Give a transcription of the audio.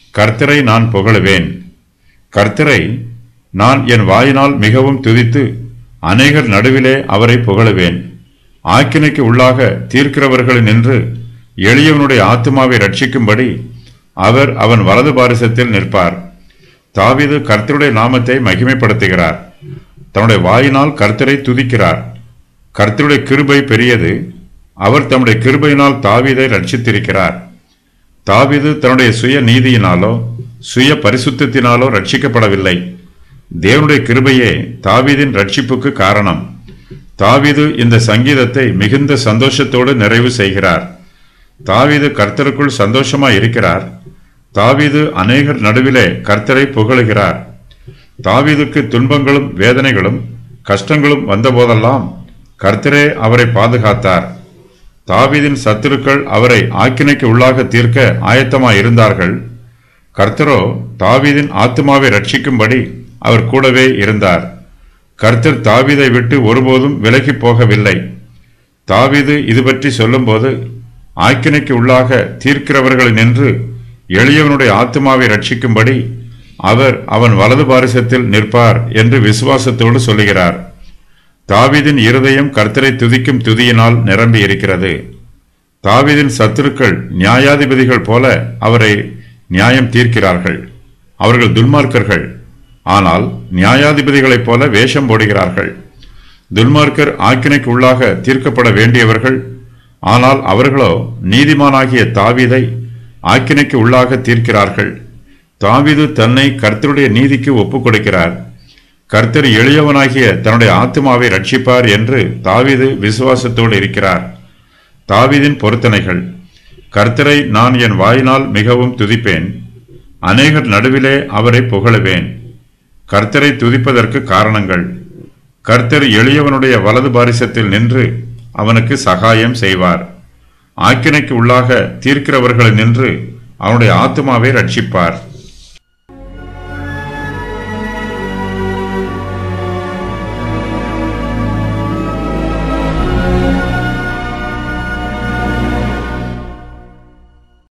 கர்த்தரை நான் புகழுவேன் கர்த்தரை நான் என் வாயினால் மிகவும் துதித்து அநேகர் நடுவிலே அவரை புகழுவேன் ஆக்கினைக்கு உள்ளாக தீர்க்கிறவர்களில் நின்று எளியவனுடைய ஆத்துமாவை ரட்சிக்கும்படி அவர் அவன் வலது பாரிசத்தில் நிற்பார் தாவீது கர்த்தருடைய நாமத்தை மகிமைப்படுத்துகிறார் தன்னுடைய வாயினால் கர்த்தரை துதிக்கிறார் கர்த்தருடைய கிருபை பெரியது அவர் தம்முடைய கிருபையினால் தாவீதை ரட்சித்திருக்கிறார் தாவீது தன்னுடைய சுய நீதியினாலோ சுய பரிசுத்தத்தினாலோ ரட்சிக்கப்படவில்லை தேவனுடைய கிருபையே தாவீதின் ரட்சிப்புக்கு காரணம் தாவீது இந்த சங்கீதத்தை மிகுந்த சந்தோஷத்தோடு நிறைவு செய்கிறார் தாவீது கர்த்தருக்குள் சந்தோஷமாய் இருக்கிறார் தாவீது அநேகர் நடுவிலே கர்த்தரை புகழுகிறார் தாவீதுக்கு துன்பங்களும் வேதனைகளும் கஷ்டங்களும் வந்தபோதெல்லாம் கர்த்தரே அவரை பாதுகாத்தார் தாவீதின் சத்துருக்கள் அவரை ஆக்கினைக்கு உள்ளாக தீர்க்க ஆயத்தமாய் இருந்தார்கள் கர்த்தரோ தாவீதின் ஆத்துமாவை ரட்சிக்கும்படி அவர் கூடவே இருந்தார் கர்த்தர் தாவீதை விட்டு ஒருபோதும் விலகி போகவில்லை தாவீது இது பற்றி சொல்லும்போது ஆக்கினைக்கு உள்ளாக தீர்க்கிறவர்களை நின்று எளியவனுடைய ஆத்துமாவை ரட்சிக்கும்படி அவர் அவன் வலது பாரிசத்தில் நிற்பார் என்று விசுவாசத்தோடு சொல்லுகிறார் தாவீதின் இருதயம் கர்த்தரை துதிக்கும் துதியினால் நிரம்பி இருக்கிறது தாவீதின் சத்துருக்கள் நியாயாதிபதிகள் போல அவரை நியாயம் தீர்க்கிறார்கள் அவர்கள் துன்மார்க்கர்கள் ஆனால் நியாயாதிபதிகளைப் போல வேஷம் போடுகிறார்கள் துன்மார்க்கர் ஆக்கினைக்கு உள்ளாக தீர்க்கப்பட வேண்டியவர்கள் ஆனால் அவர்களோ நீதிமானாகிய தாவீதை ஆக்கினைக்கு உள்ளாக தீர்க்கிறார்கள் தாவீது தன்னை கர்த்தருடைய நீதிக்கு ஒப்புக் கொடுக்கிறார் கர்த்தர் எளியவனாகிய தன்னுடைய ஆத்துமாவை ரட்சிப்பார் என்று தாவீது விசுவாசத்தோடு இருக்கிறார் தாவீதின் பொருத்தனைகள் கர்த்தரை நான் என் வாயினால் மிகவும் துதிப்பேன் அநேகர் நடுவிலே அவரை புகழுவேன் கர்த்தரை துதிப்பதற்கு காரணங்கள் கர்த்தர் எளியவனுடைய வலது பாரிசத்தில் நின்று அவனுக்கு சகாயம் செய்வார் ஆக்கினைக்கு உள்ளாக தீர்க்கிறவர்களை நின்று அவனுடைய ஆத்துமாவை ரட்சிப்பார்